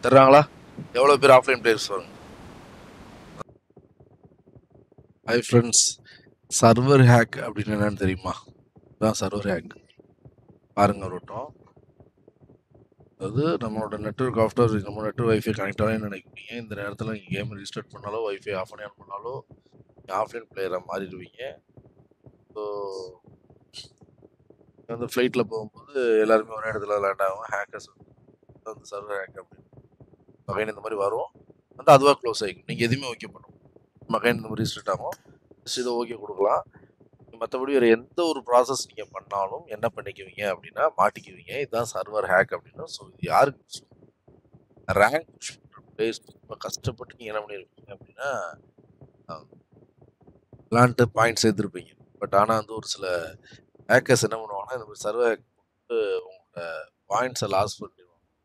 தர்றாங்களா எவ்வளோ பேர் offline players வரும் ஹை ஃப்ரெண்ட்ஸ் சர்வர் ஹேக் அப்படின்னு என்னன்னு தெரியுமா இதுதான் சர்வர் ஹேக் பாருங்க ஒரு வட்டம் அது நம்மளோட நெட்ஒர்க் ஆஃப்டர் நம்ம நெட்ஒர்க் வைஃபை கனெக்ட் ஆகணும்னு நினைக்கிறீங்க இந்த நேரத்தில் நீங்கள் கேம் ரீஸ்டார்ட் பண்ணாலோ வைஃபை ஆஃப் பண்ணி ஆன் பண்ணாலோ ஆஃப்லைன் பிளேயராக மாறிடுவீங்க ஸோ வந்து ஃப்ளைட்டில் போகும்போது எல்லாருமே ஒரே இடத்துல லேண்ட் ஆகும் ஹேக்கர்ஸ் வந்து சர்வர் ஹேக் அப்படின்னு மகைன் இந்த மாதிரி வரும் வந்து அதுவாக க்ளோஸ் ஆகிக்கும் நீங்கள் எதுவுமே ஓகே பண்ணும் மகைன் இந்த மாதிரி ரீஸ்டார்ட் ஆகும் ஜஸ்ட் இதை ஓகே கொடுக்கலாம் மற்றபடி வேறு எந்த ஒரு ப்ராசஸ் நீங்கள் பண்ணாலும் என்ன பண்ணிக்குவீங்க அப்படின்னா மாட்டிக்குவீங்க இதுதான் சர்வர் ஹேக் அப்படின்னா ஸோ இது யாருக்கு ரேங்க் பிளேஸ் ரொம்ப கஷ்டப்பட்டு நீங்கள் என்ன பண்ணியிருப்பீங்க அப்படின்னா விளாண்ட்டு பாயிண்ட் சேர்த்துருப்பீங்க பட் ஆனால் வந்து ஒரு சில ஹேக்கர்ஸ் என்ன பண்ணுவாங்கன்னா இந்த மாதிரி சர்வர் ஹேக் போட்டு உங்களோட பாயிண்ட்ஸை லாஸ் பண்ணிடுவாங்க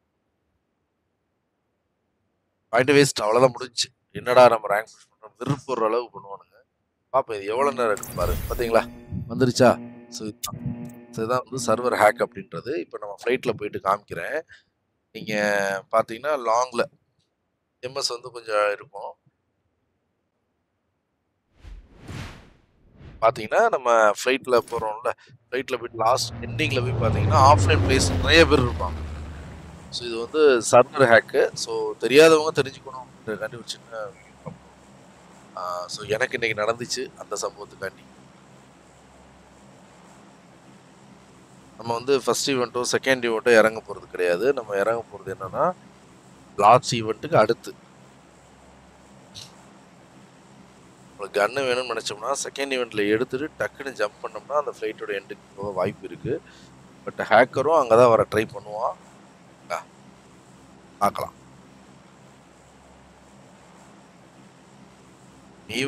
பாயிண்ட் வேஸ்ட் அவ்வளோதான் முடிஞ்சு என்னடா நம்ம ரேங்க் புஷ் பண்ணுறோம் விருப்பப்படுற அளவுக்கு பண்ணுவானுங்க பார்ப்போம் இது எவ்வளோ நேரம் இருக்கு பாரு பார்த்தீங்களா வந்துருச்சா ஸோ இதுதான் ஸோ இதுதான் வந்து சர்வர் ஹேக் அப்படின்றது இப்போ நம்ம ஃப்ளைட்டில் போயிட்டு காமிக்கிறேன் நீங்கள் பார்த்தீங்கன்னா லாங்கில் எம்எஸ் வந்து கொஞ்சம் இருக்கும் பார்த்தீங்கன்னா நம்ம ஃப்ளைட்டில் போகிறோம்ல ஃப்ளைட்டில் போயிட்டு லாஸ்ட் எண்டிங்கில் போய் பார்த்தீங்கன்னா ஆஃப்லைன் பிளேஸ் நிறைய பேர் இருப்பாங்க ஸோ இது வந்து சர்வர் ஹேக்கு ஸோ தெரியாதவங்க தெரிஞ்சுக்கணும் அப்படின்றதுக்காண்டி ஒரு சின்ன ஸோ எனக்கு இன்னைக்கு நடந்துச்சு அந்த சம்பவத்துக்காண்டி நம்ம வந்து ஃபர்ஸ்ட் ஈவெண்ட்டோ செகண்ட் ஈவெண்ட்டோ இறங்க போகிறது கிடையாது நம்ம இறங்க போகிறது என்னன்னா லாஸ்ட் ஈவெண்ட்டுக்கு அடுத்து உங்களுக்கு கன்று வேணும்னு நினச்சோம்னா செகண்ட் ஈவெண்ட்டில் எடுத்துட்டு டக்குன்னு ஜம்ப் பண்ணோம்னா அந்த ஃப்ளைட்டோட எண்டுக்கு போக வாய்ப்பு இருக்குது பட் ஹேக்கரும் அங்கே தான் வர ட்ரை பண்ணுவான் ஆ, பார்க்கலாம் நீ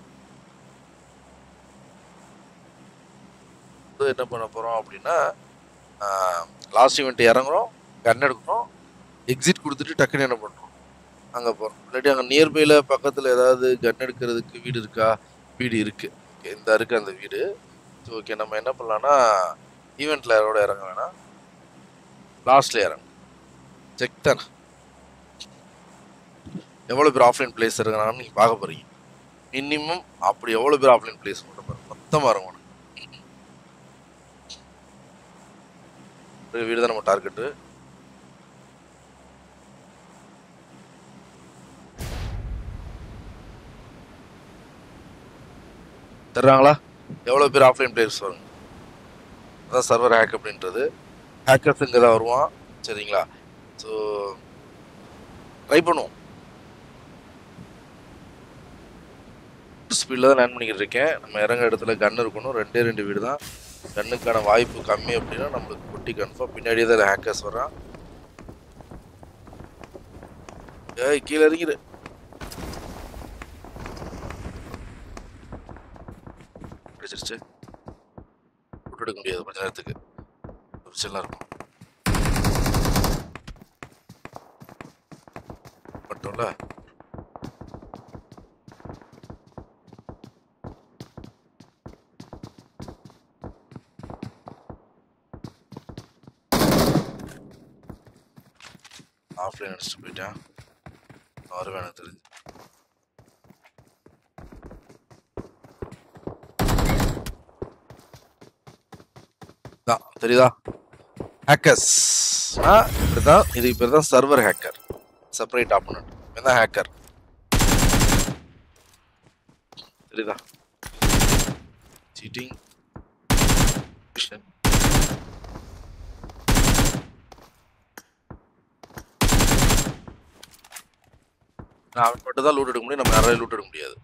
வந்து என்ன பண்ண போகிறோம் அப்படின்னா லாஸ்ட் ஈவெண்ட் இறங்குறோம் கன் எடுக்கிறோம் எக்ஸிட் கொடுத்துட்டு டக்குன்னு என்ன பண்ணுறோம் அங்கே போகிறோம் இல்லாட்டி அங்கே நியர்பையில் பக்கத்தில் ஏதாவது கன் எடுக்கிறதுக்கு வீடு இருக்கா வீடு இருக்குது ஓகே இந்த இருக்குது அந்த வீடு ஸோ ஓகே நம்ம என்ன பண்ணலாம்னா ஈவெண்ட்டில் யாரோட இறங்க வேணாம் லாஸ்ட்டில் இறங்க செக் தானே எவ்வளோ பேர் ஆஃப்லைன் பிளேஸ் இருக்கிறாங்கன்னு நீங்கள் பார்க்க போகிறீங்க மினிமம் அப்படி எவ்வளோ பேர் ஆஃப்லைன் பிளேஸ் மட்டும் பாருங்க மொத்தமாக இறங்கணும் ஒரு வீடு தான் நம்ம டார்கெட்டு தர்றாங்களா எவ்வளோ பேர் ஆஃப்லைன் பிளேயர்ஸ் வரும் அதான் சர்வர் ஹேக் அப்படின்றது ஹேக்கர்ஸ் இங்கே தான் வருவான் சரிங்களா ஸோ ட்ரை பண்ணுவோம் ஸ்பீடில் தான் லேண்ட் பண்ணிக்கிட்டு இருக்கேன் நம்ம இறங்க இடத்துல கன் இருக்கணும் ரெண்டே ரெண்டு வீடு தான் கன்னுக்கான வாய்ப்பு கம்மி அப்படின்னா நம்மளுக்கு குட்டி கன்ஃபார்ம் பின்னாடியே தான் ஹேக்கர்ஸ் வரான் ஏய் கீழே இறங்கிடு பிடிச்சிருச்சு விட்டு எடுக்க முடியாது கொஞ்ச நேரத்துக்கு பிரச்சனை இருக்கும் மட்டும்ல ஆஃப்லைன் அடிச்சுட்டு போயிட்டேன் வருவேன் எனக்கு தெரிஞ்சு தான் தெரியுதா ஹேக்கர்ஸ் ஆ இப்படிதான் இதுக்கு பேர் தான் சர்வர் ஹேக்கர் செப்பரேட் ஆப்போனன்ட் இவன் தான் ஹேக்கர் தெரியுதா சீட்டிங் அவன் மட்டும் தான் லூட் எடுக்க முடியும் நம்ம யாராலையும் லூட் எடுக்க முடியாது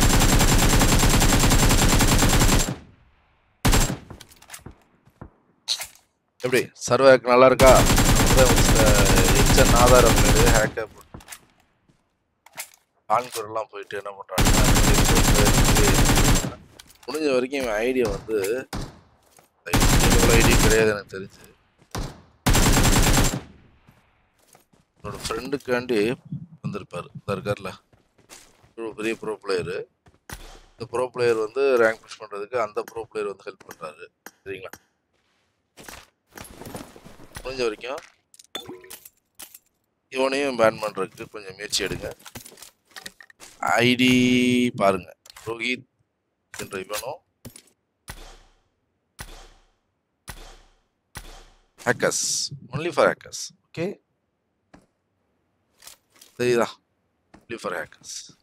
எப்படி சர்வர் நல்லா இருக்கா எக்ஸன் ஆதாரம் பேரு ஹேக்கர் கான்கூரெல்லாம் போயிட்டு என்ன பண்றாங்க முடிஞ்ச வரைக்கும் இவன் ஐடியா வந்து ஐடி கிடையாது எனக்கு தெரிஞ்சு என்னோட ஃப்ரெண்டுக்காண்டி வந்திருப்பார் இந்த இருக்கார்ல ஒரு பெரிய ப்ரோ பிளேயரு இந்த ப்ரோ பிளேயர் வந்து ரேங்க் புஷ் பண்ணுறதுக்கு அந்த ப்ரோ பிளேயர் வந்து ஹெல்ப் பண்ணுறாரு சரிங்களா முடிஞ்ச வரைக்கும் இவனையும் பேன் பண்ணுறதுக்கு கொஞ்சம் முயற்சி எடுங்க ஐடி பாருங்க ரோஹித் என்ற இவனும் hackers only for hackers okay தெரியுதா ஒன்லி ஃபார் ஹேக்கர்ஸ்